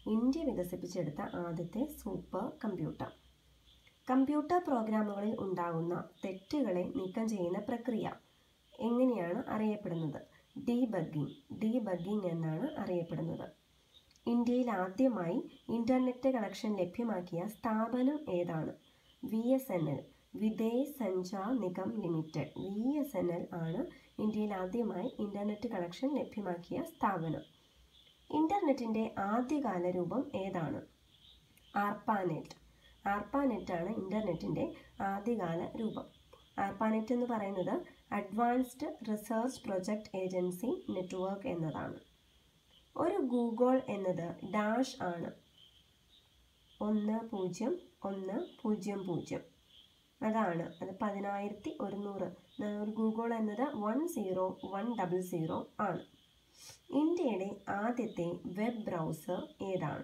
India വികസിപ്പിച്ചെടുത്ത ആദ്യത്തെ super computer computer പ്രോഗ്രാമുകളിൽ ഉണ്ടാകുന്ന തെറ്റുകളെ നീക്കം ചെയ്യുന്ന പ്രക്രിയ എങ്ങനെയാണ് അറിയപ്പെടുന്നത് ഡീബഗ്ഗിംഗ് ഡീബഗ്ഗിംഗ് എന്നാണ് അറിയപ്പെടുന്നത് ഇന്ത്യയിൽ ആദ്യമായി ഇൻ്റർനെറ്റ് കണക്ഷൻ ലഭ്യമാക്കിയ സ്ഥാപനം ഏതാണ് V S N L Videsh Sanchar Nigam limited V S N L ആണ് ഇന്ത്യയിൽ ആദ്യമായി ഇൻ്റർനെറ്റ് കണക്ഷൻ ലഭ്യമാക്കിയ സ്ഥാപനം ഇൻ്റർനെറ്റിൻ്റെ ആദ്യകാല രൂപം ഏതാണ് ആർപ്പാനെറ്റ് ആർപ്പാനെറ്റ് ആണ് ഇൻ്റർനെറ്റിൻ്റെ ആദ്യകാല രൂപം ആർപ്പാനെറ്റ് എന്ന് പറയുന്നത് advanced research project agency network എന്നതാണ് ഒരു ഗൂഗിൾ എന്നത് ഡാഷ് ആണ് ഒന്ന് പൂജ്യം ഒന്ന് പൂജ്യം പൂജ്യം അതാണ് അത് പതിനായിരത്തി ഒരുന്നൂറ് ഒരു ഗൂഗിൾ എന്നത് one zero one double zero ആണ് ഇന്ത്യയുടെ ആദ്യത്തെ വെബ് ബ്രൗസർ ഏതാണ്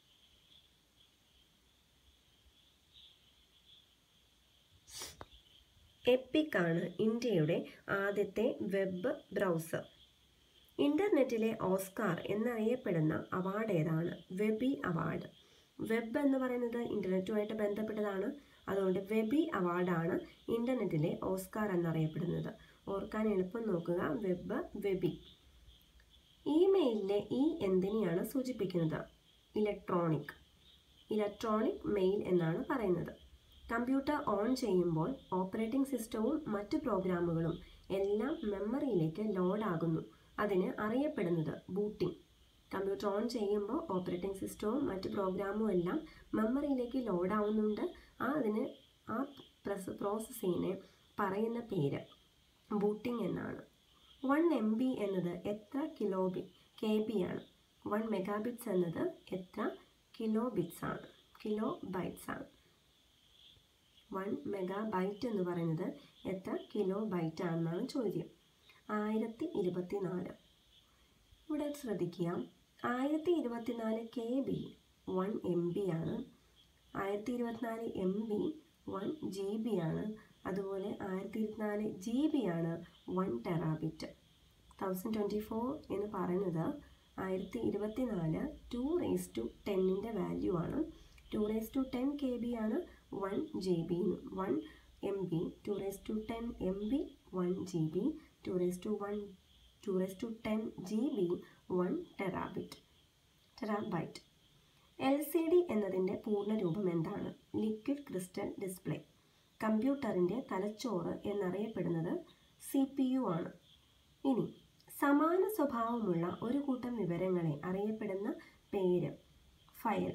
എപ്പിക് ആണ് ഇന്ത്യയുടെ ആദ്യത്തെ വെബ് ബ്രൗസർ ഇൻ്റർനെറ്റിലെ ഓസ്കാർ എന്നറിയപ്പെടുന്ന അവാർഡ് ഏതാണ് വെബി അവാർഡ് വെബ് എന്ന് പറയുന്നത് ഇൻ്റർനെറ്റുമായിട്ട് ബന്ധപ്പെട്ടതാണ് അതുകൊണ്ട് വെബി അവാർഡാണ് ഇൻ്റർനെറ്റിലെ ഓസ്കാർ എന്നറിയപ്പെടുന്നത് ഓർക്കാൻ എളുപ്പം നോക്കുക വെബ് വെബി ഇമെയിലിലെ ഇ എന്തിനെയാണ് സൂചിപ്പിക്കുന്നത് ഇലക്ട്രോണിക് ഇലക്ട്രോണിക് മെയിൽ എന്നാണ് പറയുന്നത് കമ്പ്യൂട്ടർ ഓൺ ചെയ്യുമ്പോൾ ഓപ്പറേറ്റിംഗ് സിസ്റ്റവും മറ്റ് പ്രോഗ്രാമുകളും എല്ലാം മെമ്മറിയിലേക്ക് ലോഡാകുന്നു അതിന് അറിയപ്പെടുന്നത് ബൂട്ടിംഗ് കമ്പ്യൂട്ടർ ഓൺ ചെയ്യുമ്പോൾ ഓപ്പറേറ്റിംഗ് സിസ്റ്റവും മറ്റ് പ്രോഗ്രാമും എല്ലാം മെമ്മറിയിലേക്ക് ലോഡാവുന്നുണ്ട് ആ അതിന് ആ പ്രസ് പ്രോസസ്സിനെ പറയുന്ന പേര് ബൂട്ടിംഗ് എന്നാണ് വൺ എം ബി എന്നത് എത്ര കിലോ ബി കെ ബി ആണ് വൺ മെഗാബിറ്റ്സ് എന്നത് എത്ര കിലോ ബിറ്റ്സ് ആണ് കിലോ ബൈറ്റ്സ് ആണ് വൺ മെഗാ ബൈറ്റ് എന്ന് പറയുന്നത് എത്ര കിലോ ബൈറ്റ് ആണെന്നാണ് ചോദ്യം ആയിരത്തി ഇരുപത്തിനാല് ഇവിടെ ശ്രദ്ധിക്കുക ആയിരത്തി ഇരുപത്തിനാല് K B one M B ആണ് ആയിരത്തി ഇരുപത്തിനാല് M B one G B ആണ് അതുപോലെ ആയിരത്തി ഇരുപത്തിനാല് ജി ബി ആണ് one terabit thousand twenty four എന്ന് പറയുന്നത് ആയിരത്തി ഇരുപത്തിനാല് ടു റേസ് ടു ടെന്നിൻ്റെ വാല്യൂ ആണ് two raise to ten K B ആണ് one G B one M B two raise to ten M B one G B two raise to one two raise to ten G B one terabit terabyte L C D എന്നതിൻ്റെ പൂർണ്ണരൂപം എന്താണ് liquid crystal display കമ്പ്യൂട്ടറിൻ്റെ തലച്ചോറ് എന്നറിയപ്പെടുന്നത് C P U ആണ് ഇനി സമാന സ്വഭാവമുള്ള ഒരു കൂട്ടം വിവരങ്ങളെ അറിയപ്പെടുന്ന പേര് ഫയൽ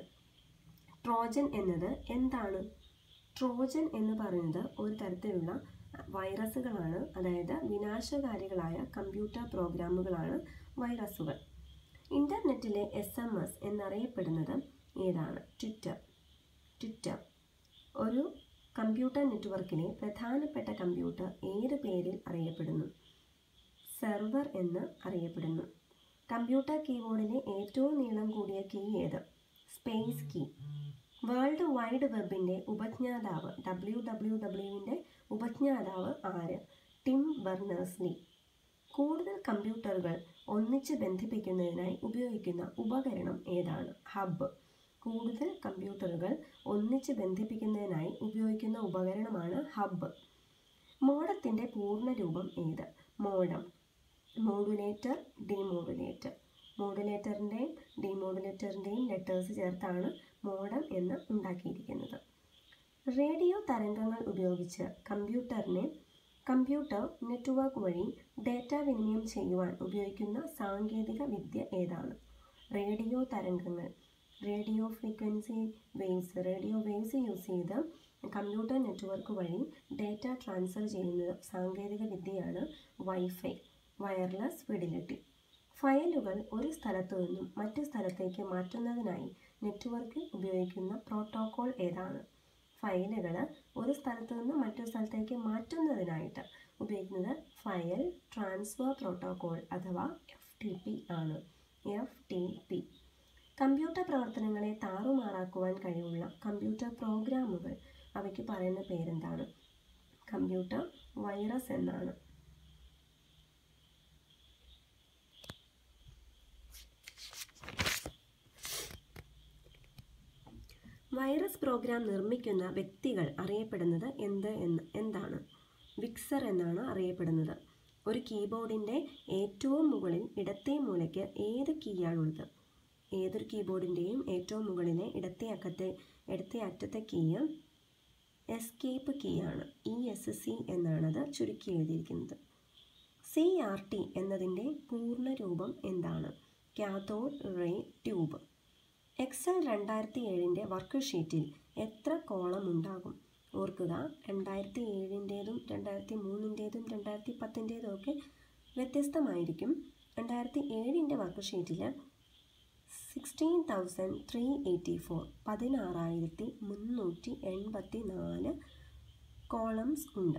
ട്രോജൻ എന്നത് എന്താണ് ട്രോജൻ എന്ന് പറയുന്നത് ഒരു തരത്തിലുള്ള വൈറസുകളാണ് അതായത് വിനാശകാരികളായ കമ്പ്യൂട്ടർ പ്രോഗ്രാമുകളാണ് വൈറസുകൾ ഇൻ്റർനെറ്റിലെ എസ് എം എസ് എന്നറിയപ്പെടുന്നത് ഏതാണ് ട്വിറ്റർ ട്വിറ്റർ ഒരു കമ്പ്യൂട്ടർ നെറ്റ്വർക്കിലെ പ്രധാനപ്പെട്ട കമ്പ്യൂട്ടർ ഏത് പേരിൽ അറിയപ്പെടുന്നു സെർവർ എന്ന് അറിയപ്പെടുന്നു കമ്പ്യൂട്ടർ കീബോർഡിലെ ഏറ്റവും നീളം കൂടിയ കീ ഏത് സ്പേസ് കീ വേൾഡ് വൈഡ് വെബിൻ്റെ ഉപജ്ഞാതാവ് ഡബ്ല്യു ഡബ്ല്യു ഡബ്ല്യുവിൻ്റെ ഉപജ്ഞാതാവ് ആര് ടിം ബർണേഴ്സ് ലീ കൂടുതൽ കമ്പ്യൂട്ടറുകൾ ഒന്നിച്ച് ബന്ധിപ്പിക്കുന്നതിനായി ഉപയോഗിക്കുന്ന ഉപകരണം ഏതാണ് ഹബ്ബ് കൂടുതൽ കമ്പ്യൂട്ടറുകൾ ഒന്നിച്ച് ബന്ധിപ്പിക്കുന്നതിനായി ഉപയോഗിക്കുന്ന ഉപകരണമാണ് ഹബ്ബ് മോഡത്തിൻ്റെ പൂർണ്ണരൂപം ഏത് മോഡം മോഡുലേറ്റർ ഡിമോഡുലേറ്റർ മോഡുലേറ്ററിൻ്റെയും ഡിമോഡുലേറ്ററിൻ്റെയും ലെറ്റേഴ്സ് ചേർത്താണ് മോഡം എന്ന് ഉണ്ടാക്കിയിരിക്കുന്നത് റേഡിയോ തരംഗങ്ങൾ ഉപയോഗിച്ച് കമ്പ്യൂട്ടറിനെ കമ്പ്യൂട്ടർ നെറ്റ്വർക്ക് വഴി ഡാറ്റ വിനിമയം ചെയ്യുവാൻ ഉപയോഗിക്കുന്ന സാങ്കേതിക വിദ്യ ഏതാണ് റേഡിയോ തരംഗങ്ങൾ radio frequency waves radio waves use ചെയ്ത് കമ്പ്യൂട്ടർ നെറ്റ്വർക്ക് വഴി ഡാറ്റ ട്രാൻസ്ഫർ ചെയ്യുന്ന സാങ്കേതിക വിദ്യയാണ് വൈഫൈ വയർലെസ് ഫിഡിലിറ്റി ഫയലുകൾ ഒരു സ്ഥലത്തു നിന്നും മറ്റു സ്ഥലത്തേക്ക് മാറ്റുന്നതിനായി നെറ്റ്വർക്കിൽ ഉപയോഗിക്കുന്ന പ്രോട്ടോകോൾ ഏതാണ് ഫയലുകൾ ഒരു സ്ഥലത്തു നിന്ന് മറ്റൊരു സ്ഥലത്തേക്ക് മാറ്റുന്നതിനായിട്ട് ഉപയോഗിക്കുന്നത് ഫയൽ ട്രാൻസ്ഫർ പ്രോട്ടോകോൾ അഥവാ എഫ് ടി പി ആണ് എഫ് ടി പി കമ്പ്യൂട്ടർ പ്രവർത്തനങ്ങളെ താറുമാറാക്കുവാൻ കഴിവുള്ള കമ്പ്യൂട്ടർ പ്രോഗ്രാമുകൾ അവയ്ക്ക് പറയുന്ന പേരെന്താണ് കമ്പ്യൂട്ടർ വൈറസ് എന്നാണ് വൈറസ് പ്രോഗ്രാം നിർമ്മിക്കുന്ന വ്യക്തികൾ അറിയപ്പെടുന്നത് എന്ത് എന്ന് എന്താണ് വിക്സർ എന്നാണ് അറിയപ്പെടുന്നത് ഒരു കീബോർഡിൻ്റെ ഏറ്റവും മുകളിൽ ഇടത്തേ മൂലയ്ക്ക് ഏത് കീയാണുള്ളത് ഏതൊരു കീബോർഡിൻ്റെയും ഏറ്റവും മുകളിലെ ഇടത്തേ അക്കത്തെ ഇടത്തേ അറ്റത്തെ കീയ് എസ്കേപ്പ് കീയാണ് ഇ എസ് സി എന്നാണത് ചുരുക്കി എഴുതിയിരിക്കുന്നത് സി ആർ ടി എന്നതിൻ്റെ പൂർണ്ണ രൂപം എന്താണ് കാത്തോഡ് റേ ട്യൂബ് എക്സൽ രണ്ടായിരത്തി ഏഴിൻ്റെ വർക്ക് ഷീറ്റിൽ എത്ര കോളം ഉണ്ടാകും ഓർക്കുക രണ്ടായിരത്തി ഏഴിൻ്റേതും രണ്ടായിരത്തി മൂന്നിൻ്റേതും രണ്ടായിരത്തി പത്തിൻ്റേതും ഒക്കെ വ്യത്യസ്തമായിരിക്കും രണ്ടായിരത്തി ഏഴിൻ്റെ വർക്ക് ഷീറ്റിൽ sixteen thousand three eighty four പതിനാറായിരത്തി മുന്നൂറ്റി എൺപത്തി നാല് കോളംസ് ഉണ്ട്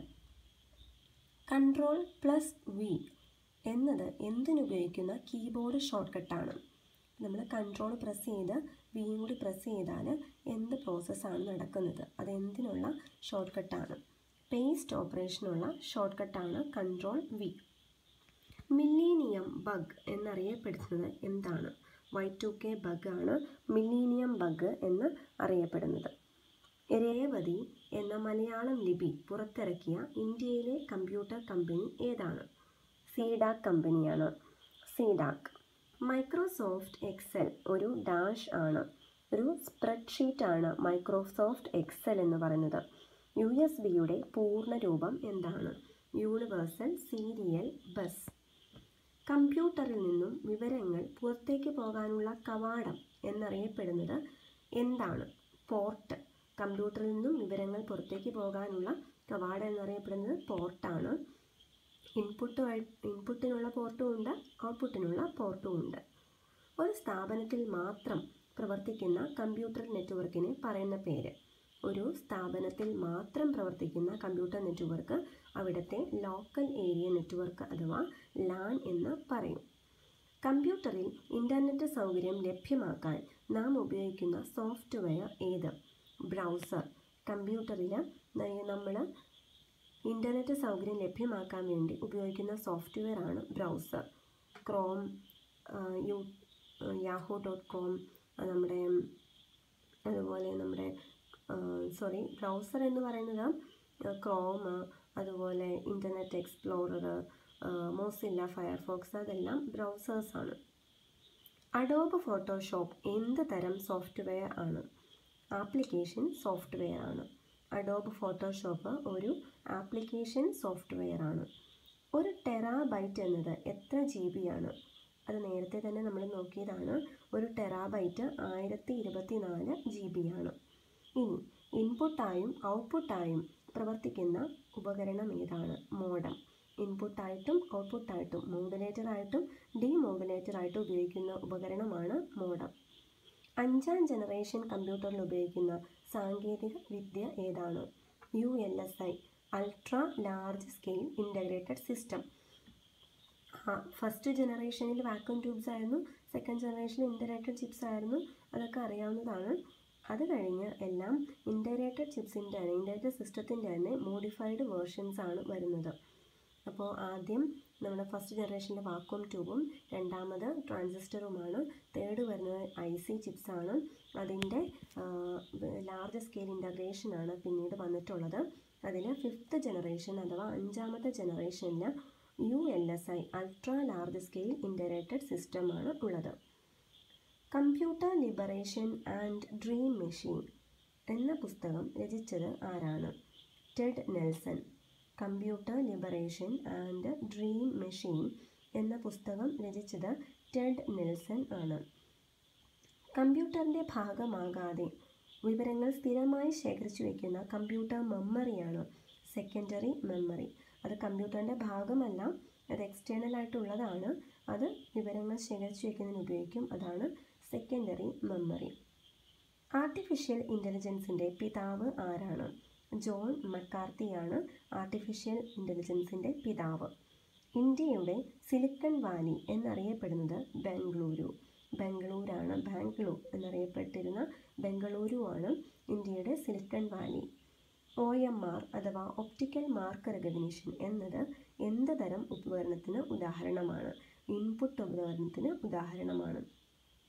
കൺട്രോൾ പ്ലസ് വി എന്നത് എന്തിനുപയോഗിക്കുന്ന കീബോർഡ് ഷോർട്ട്കട്ടാണ് നമ്മൾ കൺട്രോൾ പ്രസ് ചെയ്ത് വിയും കൂടി പ്രസ് ചെയ്താൽ എന്ത് പ്രോസസ്സാണ് നടക്കുന്നത് അത് എന്തിനുള്ള ഷോർട്ട് കട്ടാണ് പേസ്റ്റ് ഓപ്പറേഷനുള്ള ഷോർട്ട് കട്ടാണ് കൺട്രോൾ വി മില്ലീനിയം ബഗ് എന്നറിയപ്പെടുന്നത് എന്താണ് വൈ ടു കെ ബഗ് ആണ് മില്ലീനിയം ബഗ് എന്ന് അറിയപ്പെടുന്നത് രേവതി എന്ന മലയാളം ലിപി പുറത്തിറക്കിയ ഇന്ത്യയിലെ കമ്പ്യൂട്ടർ കമ്പനി ഏതാണ് സീഡാക് കമ്പനിയാണ് സീഡാക് മൈക്രോസോഫ്റ്റ് എക്സൽ ഒരു ഡാഷ് ആണ് ഒരു സ്പ്രെഡ്ഷീറ്റ് ആണ് മൈക്രോസോഫ്റ്റ് എക്സൽ എന്ന് പറയുന്നത് യു എസ് ബിയുടെ പൂർണ്ണ രൂപം എന്താണ് യൂണിവേഴ്സൽ സീരിയൽ ബസ് കമ്പ്യൂട്ടറിൽ നിന്നും വിവരങ്ങൾ പുറത്തേക്ക് പോകാനുള്ള കവാടം എന്നറിയപ്പെടുന്നത് എന്താണ് പോർട്ട് കമ്പ്യൂട്ടറിൽ നിന്നും വിവരങ്ങൾ പുറത്തേക്ക് പോകാനുള്ള കവാടം എന്നറിയപ്പെടുന്നത് പോർട്ടാണ് ഇൻപുട്ട് ഇൻപുട്ടിനുള്ള പോർട്ടും ഉണ്ട് ഔട്ട്പുട്ടിനുള്ള പോർട്ടും ഉണ്ട് ഒരു സ്ഥാപനത്തിൽ മാത്രം പ്രവർത്തിക്കുന്ന കമ്പ്യൂട്ടർ നെറ്റ്വർക്കിന് പറയുന്ന പേര് ഒരു സ്ഥാപനത്തിൽ മാത്രം പ്രവർത്തിക്കുന്ന കമ്പ്യൂട്ടർ നെറ്റ്വർക്ക് അവിടുത്തെ ലോക്കൽ ഏരിയ നെറ്റ്വർക്ക് അഥവാ ലാൻ എന്ന് പറയും കമ്പ്യൂട്ടറിൽ ഇൻ്റർനെറ്റ് സൗകര്യം ലഭ്യമാക്കാൻ നാം ഉപയോഗിക്കുന്ന സോഫ്റ്റ്വെയർ ഏത് ബ്രൗസർ കമ്പ്യൂട്ടറിൽ നമ്മൾ ഇൻ്റർനെറ്റ് സൗകര്യം ലഭ്യമാക്കാൻ വേണ്ടി ഉപയോഗിക്കുന്ന സോഫ്റ്റ്വെയർ ആണ് browser Chrome you Yahoo dot com നമ്മുടെ അതുപോലെ നമ്മുടെ സോറി ബ്രൗസർ എന്ന് പറയുന്നത് ക്രോം അതുപോലെ ഇൻ്റർനെറ്റ് എക്സ്പ്ലോറർ മോസില്ല ഫയർഫോക്സ് അതെല്ലാം ബ്രൗസേഴ്സാണ് അഡോബ് ഫോട്ടോഷോപ്പ് എന്ത് തരം സോഫ്റ്റ്വെയർ ആണ് ആപ്ലിക്കേഷൻ സോഫ്റ്റ്വെയർ ആണ് അഡോബ് ഫോട്ടോഷോപ്പ് ഒരു ആപ്ലിക്കേഷൻ സോഫ്റ്റ്വെയർ ആണ് ഒരു ടെറാബൈറ്റ് എന്നത് എത്ര ജി ബി ആണ് അത് നേരത്തെ തന്നെ നമ്മൾ നോക്കിയതാണ് ഒരു ടെറാബൈറ്റ് ആയിരത്തി ഇരുപത്തി നാല് ജി ബി ആണ് ഇനി ഇൻപുട്ടായും ഔട്ട്പുട്ടായും പ്രവർത്തിക്കുന്ന ഉപകരണം ഏതാണ് മോഡം ഇൻപുട്ടായിട്ടും ഔട്ട്പുട്ടായിട്ടും മോഡുലേറ്ററായിട്ടും ഡീമോഡുലേറ്ററായിട്ടും ഉപയോഗിക്കുന്ന ഉപകരണമാണ് മോഡം അഞ്ചാം ജനറേഷൻ കമ്പ്യൂട്ടറിൽ ഉപയോഗിക്കുന്ന സാങ്കേതിക വിദ്യ ഏതാണ് U L S I ultra large scale integrated system first ജനറേഷനിൽ വാക്വം ട്യൂബ്സ് ആയിരുന്നു സെക്കൻഡ് ജനറേഷനിൽ ഇൻ്റഗ്രേറ്റഡ് ചിപ്സ് ആയിരുന്നു അതൊക്കെ അറിയാവുന്നതാണ് അത് കഴിഞ്ഞ് എല്ലാം ഇൻ്റഗ്രേറ്റഡ് ചിപ്സിൻ്റെ തന്നെ ഇൻ്റഗ്രേറ്റഡ് സിസ്റ്റത്തിൻ്റെ തന്നെ മോഡിഫൈഡ് വേർഷൻസ് ആണ് വരുന്നത് അപ്പോൾ ആദ്യം നമ്മുടെ ഫസ്റ്റ് ജനറേഷൻ്റെ വാക്വം ട്യൂബും രണ്ടാമത് ട്രാൻസിസ്റ്ററുമാണ് തേർഡ് വരുന്നത് ഐ സി ചിപ്സാണ് അതിൻ്റെ ലാർജ് സ്കെയിൽ ഇൻ്റഗ്രേഷനാണ് പിന്നീട് വന്നിട്ടുള്ളത് അതിൽ ഫിഫ്ത്ത് ജനറേഷൻ അഥവാ അഞ്ചാമത്തെ ജനറേഷനിൽ U L S I ultra large scale integrated സിസ്റ്റമാണ് ഉള്ളത് computer liberation and dream machine എന്ന പുസ്തകം രചിച്ചത് ആരാണ് Ted Nelson computer liberation and dream machine എന്ന പുസ്തകം രചിച്ചത് ടെഡ് നെൽസൺ ആണ് കമ്പ്യൂട്ടറിൻ്റെ ഭാഗമാകാതെ വിവരങ്ങൾ സ്ഥിരമായി ശേഖരിച്ചു വയ്ക്കുന്ന കമ്പ്യൂട്ടർ മെമ്മറിയാണ് സെക്കൻഡറി മെമ്മറി അത് കമ്പ്യൂട്ടറിൻ്റെ ഭാഗമല്ല അത് എക്സ്റ്റേണൽ ആയിട്ടുള്ളതാണ് അത് വിവരങ്ങൾ ശേഖരിച്ചു വയ്ക്കുന്നതിന് ഉപയോഗിക്കും അതാണ് സെക്കൻഡറി മെമ്മറി ആർട്ടിഫിഷ്യൽ ഇൻ്റലിജൻസിൻ്റെ പിതാവ് ആരാണ് ജോൺ മക്കാർത്തിയാണ് ആർട്ടിഫിഷ്യൽ ഇൻ്റലിജൻസിൻ്റെ പിതാവ് ഇന്ത്യയുടെ സിലിക്കൺ വാലി എന്നറിയപ്പെടുന്നത് ബംഗളൂരു ബംഗളൂരാണ് ബാംഗ്ലൂർ എന്നറിയപ്പെട്ടിരുന്ന ബംഗളൂരു ആണ് ഇന്ത്യയുടെ Silicon Valley O M R അഥവാ ഒപ്റ്റിക്കൽ മാർക്ക് റെക്കഗ്നിഷൻ എന്നത് എന്ത് തരം ഉപകരണത്തിന് ഉദാഹരണമാണ് ഇൻപുട്ട് ഉപകരണത്തിന് ഉദാഹരണമാണ്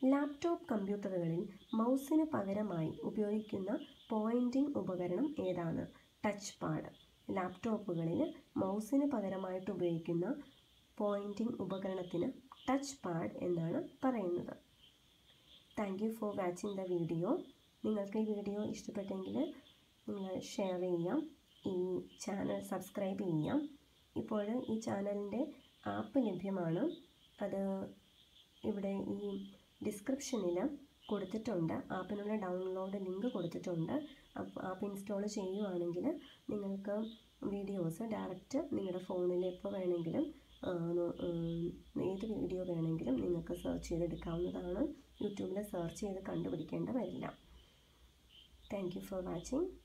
ലാപ്ടോപ്പ് കമ്പ്യൂട്ടറുകളിൽ മൗസിന് പകരമായി ഉപയോഗിക്കുന്ന പോയിൻറ്റിംഗ് ഉപകരണം ഏതാണ് ടച്ച് പാഡ് ലാപ്ടോപ്പുകളിൽ മൗസിന് പകരമായിട്ട് ഉപയോഗിക്കുന്ന പോയിൻറ്റിംഗ് ഉപകരണത്തിന് ടച്ച് പാഡ് എന്നാണ് പറയുന്നത് thank you for watching the video നിങ്ങൾക്ക് ഈ വീഡിയോ ഇഷ്ടപ്പെട്ടെങ്കിൽ നിങ്ങൾ ഷെയർ ചെയ്യാം ഈ ചാനൽ സബ്സ്ക്രൈബ് ചെയ്യാം ഇപ്പോൾ ഈ ചാനലിൻ്റെ ആപ്പ് ലഭ്യമാണ് അത് ഇവിടെ ഈ ഡിസ്ക്രിപ്ഷനിൽ കൊടുത്തിട്ടുണ്ട് ആപ്പിനുള്ള ഡൗൺലോഡ് ലിങ്ക് കൊടുത്തിട്ടുണ്ട് ആപ്പ് ഇൻസ്റ്റാൾ ചെയ്യുവാണെങ്കിൽ നിങ്ങൾക്ക് വീഡിയോസ് ഡയറക്റ്റ് നിങ്ങളുടെ ഫോണിൽ എപ്പോൾ വേണമെങ്കിലും ഏത് വീഡിയോ വേണമെങ്കിലും നിങ്ങൾക്ക് സെർച്ച് ചെയ്തെടുക്കാവുന്നതാണ് യൂട്യൂബിൽ സെർച്ച് ചെയ്ത് കണ്ടുപിടിക്കേണ്ട വരില്ല താങ്ക് യു ഫോർ വാച്ചിങ്